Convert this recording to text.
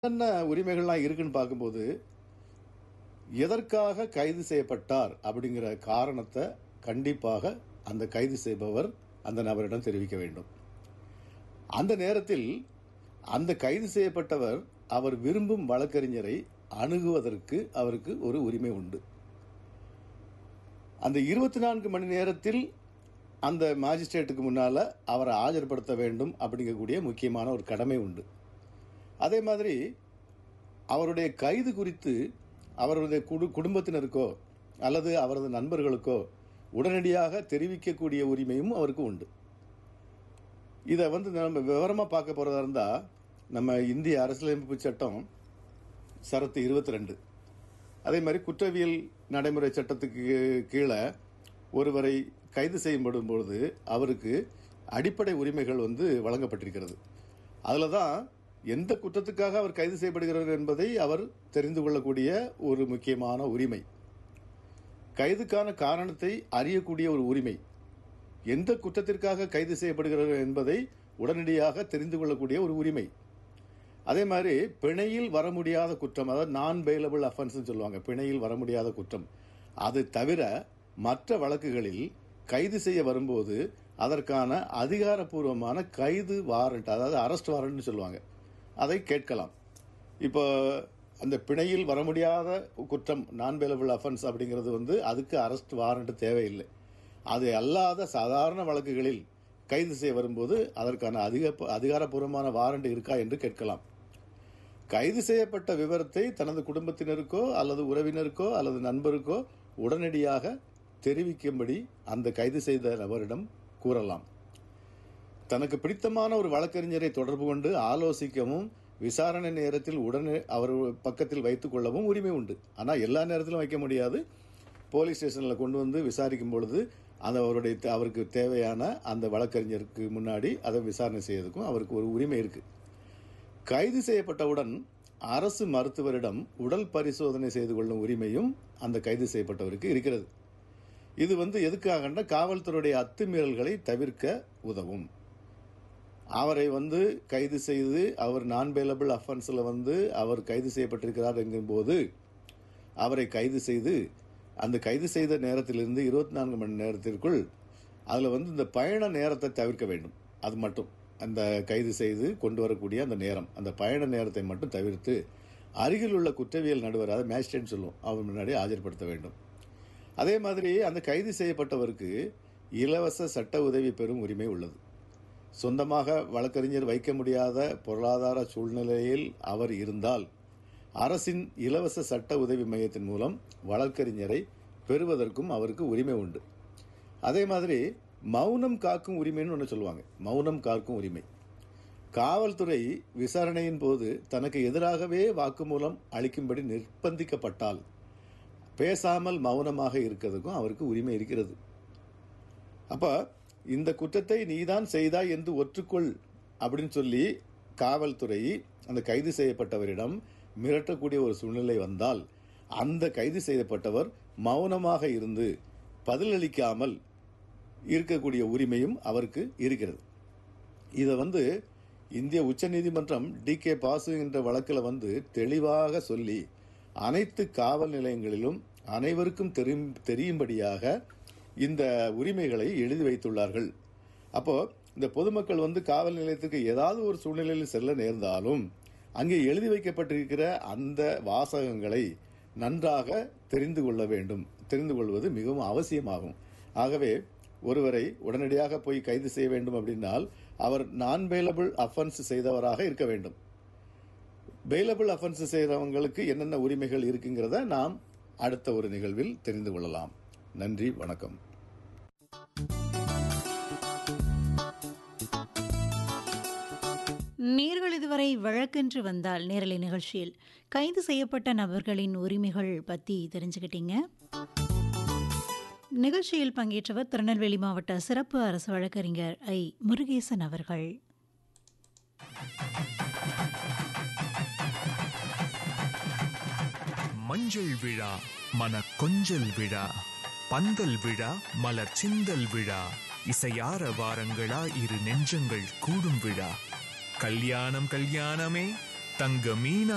என்னென்ன உரிமைகள்லாம் இருக்குன்னு பார்க்கும்போது எதற்காக கைது செய்யப்பட்டார் அப்படிங்கிற காரணத்தை கண்டிப்பாக அந்த கைது செய்பவர் அந்த நபரிடம் தெரிவிக்க வேண்டும் அந்த நேரத்தில் அந்த கைது செய்யப்பட்டவர் அவர் விரும்பும் வழக்கறிஞரை அணுகுவதற்கு அவருக்கு ஒரு உரிமை உண்டு அந்த இருபத்தி நான்கு மணி நேரத்தில் அந்த மாஜிஸ்ட்ரேட்டுக்கு முன்னால அவரை ஆஜர்படுத்த வேண்டும் அப்படிங்கக்கூடிய முக்கியமான ஒரு கடமை உண்டு அதே மாதிரி அவருடைய கைது குறித்து அவருடைய குடு குடும்பத்தினருக்கோ அல்லது அவரது நண்பர்களுக்கோ உடனடியாக தெரிவிக்கக்கூடிய உரிமையும் அவருக்கு உண்டு இதை வந்து நம்ம விவரமாக பார்க்க போகிறதா இருந்தால் நம்ம இந்திய அரசியலமைப்பு சட்டம் சரத்து இருபத்தி ரெண்டு அதே மாதிரி குற்றவியல் நடைமுறை சட்டத்துக்கு கீழே ஒருவரை கைது செய்யப்படும் பொழுது அவருக்கு அடிப்படை உரிமைகள் வந்து வழங்கப்பட்டிருக்கிறது அதில் தான் எந்த குற்றத்துக்காக அவர் கைது செய்யப்படுகிறார் என்பதை அவர் தெரிந்து கொள்ளக்கூடிய ஒரு முக்கியமான உரிமை கைதுக்கான காரணத்தை அறியக்கூடிய ஒரு உரிமை எந்த குற்றத்திற்காக கைது செய்யப்படுகிறார் என்பதை உடனடியாக தெரிந்து கொள்ளக்கூடிய ஒரு உரிமை அதே மாதிரி பிணையில் வர முடியாத குற்றம் அதாவது நான் பெயிலபிள் அஃபென்ஸ் சொல்லுவாங்க பிணையில் வர முடியாத குற்றம் அது தவிர மற்ற வழக்குகளில் கைது செய்ய வரும்போது அதற்கான அதிகாரப்பூர்வமான கைது வாரண்ட் அதாவது அரெஸ்ட் வாரண்ட்னு சொல்லுவாங்க அதை கேட்கலாம் இப்போ அந்த பிணையில் வர முடியாத குற்றம் நான் பெயிலபிள் அஃபென்ஸ் அப்படிங்கிறது வந்து அதுக்கு அரெஸ்ட் வாரண்ட் தேவையில்லை அது அல்லாத சாதாரண வழக்குகளில் கைது செய்ய வரும்போது அதற்கான அதிக அதிகாரப்பூர்வமான வாரண்ட் இருக்கா என்று கேட்கலாம் கைது செய்யப்பட்ட விவரத்தை தனது குடும்பத்தினருக்கோ அல்லது உறவினருக்கோ அல்லது நண்பருக்கோ உடனடியாக தெரிவிக்கும்படி அந்த கைது செய்த நபரிடம் கூறலாம் தனக்கு பிடித்தமான ஒரு வழக்கறிஞரை தொடர்பு கொண்டு ஆலோசிக்கவும் விசாரணை நேரத்தில் உடனே அவர் பக்கத்தில் வைத்துக் கொள்ளவும் உரிமை உண்டு ஆனால் எல்லா நேரத்திலும் வைக்க முடியாது போலீஸ் ஸ்டேஷனில் கொண்டு வந்து விசாரிக்கும் பொழுது அந்த அவருடைய அவருக்கு தேவையான அந்த வழக்கறிஞருக்கு முன்னாடி அதை விசாரணை செய்யறதுக்கும் அவருக்கு ஒரு உரிமை இருக்கு கைது செய்யப்பட்டவுடன் அரசு மருத்துவரிடம் உடல் பரிசோதனை செய்து கொள்ளும் உரிமையும் அந்த கைது செய்யப்பட்டவருக்கு இருக்கிறது இது வந்து எதுக்காகன்னா காவல்துறையுடைய அத்துமீறல்களை தவிர்க்க உதவும் அவரை வந்து கைது செய்து அவர் நான் பெயிலபிள் அஃபென்ஸில் வந்து அவர் கைது செய்யப்பட்டிருக்கிறார் என்கும்போது அவரை கைது செய்து அந்த கைது செய்த நேரத்திலிருந்து இருபத்தி நான்கு மணி நேரத்திற்குள் அதில் வந்து இந்த பயண நேரத்தை தவிர்க்க வேண்டும் அது மட்டும் அந்த கைது செய்து கொண்டு வரக்கூடிய அந்த நேரம் அந்த பயண நேரத்தை மட்டும் தவிர்த்து அருகில் உள்ள குற்றவியல் நடுவர் அதாவது மேஜிஸ்ட்ரேட் சொல்லுவோம் அவர் முன்னாடி ஆஜர்படுத்த வேண்டும் அதே மாதிரி அந்த கைது செய்யப்பட்டவருக்கு இலவச சட்ட உதவி பெறும் உரிமை உள்ளது சொந்தமாக வழக்கறிஞர் வைக்க முடியாத பொருளாதார சூழ்நிலையில் அவர் இருந்தால் அரசின் இலவச சட்ட உதவி மையத்தின் மூலம் வழக்கறிஞரை பெறுவதற்கும் அவருக்கு உரிமை உண்டு அதே மாதிரி மௌனம் காக்கும் உரிமைன்னு ஒன்று சொல்லுவாங்க மௌனம் காக்கும் உரிமை காவல்துறை விசாரணையின் போது தனக்கு எதிராகவே வாக்குமூலம் அளிக்கும்படி நிர்பந்திக்கப்பட்டால் பேசாமல் மௌனமாக இருக்கிறதுக்கும் அவருக்கு உரிமை இருக்கிறது அப்ப இந்த குற்றத்தை நீதான் செய்தாய் என்று ஒற்றுக்கொள் அப்படின்னு சொல்லி காவல்துறை அந்த கைது செய்யப்பட்டவரிடம் மிரட்டக்கூடிய ஒரு சூழ்நிலை வந்தால் அந்த கைது செய்யப்பட்டவர் மௌனமாக இருந்து பதிலளிக்காமல் இருக்கக்கூடிய உரிமையும் அவருக்கு இருக்கிறது இதை வந்து இந்திய உச்சநீதிமன்றம் டி கே பாசு என்ற வழக்கில் வந்து தெளிவாக சொல்லி அனைத்து காவல் நிலையங்களிலும் அனைவருக்கும் தெரியும் தெரியும்படியாக இந்த உரிமைகளை எழுதி வைத்துள்ளார்கள் அப்போ இந்த பொதுமக்கள் வந்து காவல் நிலையத்துக்கு ஏதாவது ஒரு சூழ்நிலையில் செல்ல நேர்ந்தாலும் அங்கே எழுதி வைக்கப்பட்டிருக்கிற அந்த வாசகங்களை நன்றாக தெரிந்து கொள்ள வேண்டும் தெரிந்து கொள்வது மிகவும் அவசியமாகும் ஆகவே ஒருவரை உடனடியாக போய் கைது செய்ய வேண்டும் அப்படின்னால் அவர் நான் பெயிலபிள் அஃபென்ஸ் செய்தவராக இருக்க வேண்டும் பெயிலபிள் அஃபென்ஸ் செய்கிறவங்களுக்கு என்னென்ன உரிமைகள் இருக்குங்கிறத நாம் அடுத்த ஒரு நிகழ்வில் தெரிந்து கொள்ளலாம் நன்றி வணக்கம் நேர்கள் இதுவரை வழக்கென்று வந்தால் நேரலை நிகழ்ச்சியில் கைது செய்யப்பட்ட நபர்களின் உரிமைகள் பற்றி தெரிஞ்சுக்கிட்டீங்க நிகழ்ச்சியில் பங்கேற்றவர் திருநெல்வேலி மாவட்ட சிறப்பு அரசு வழக்கறிஞர் ஐ முருகேசன் அவர்கள் மஞ்சள் விழா மன கொஞ்சல் விழா பந்தல் விழா மலர் சிந்தல் விழா இசையார வாரங்களா இரு நெஞ்சங்கள் கூடும் விழா கல்யாணம் கல்யாணமே தங்க மீனா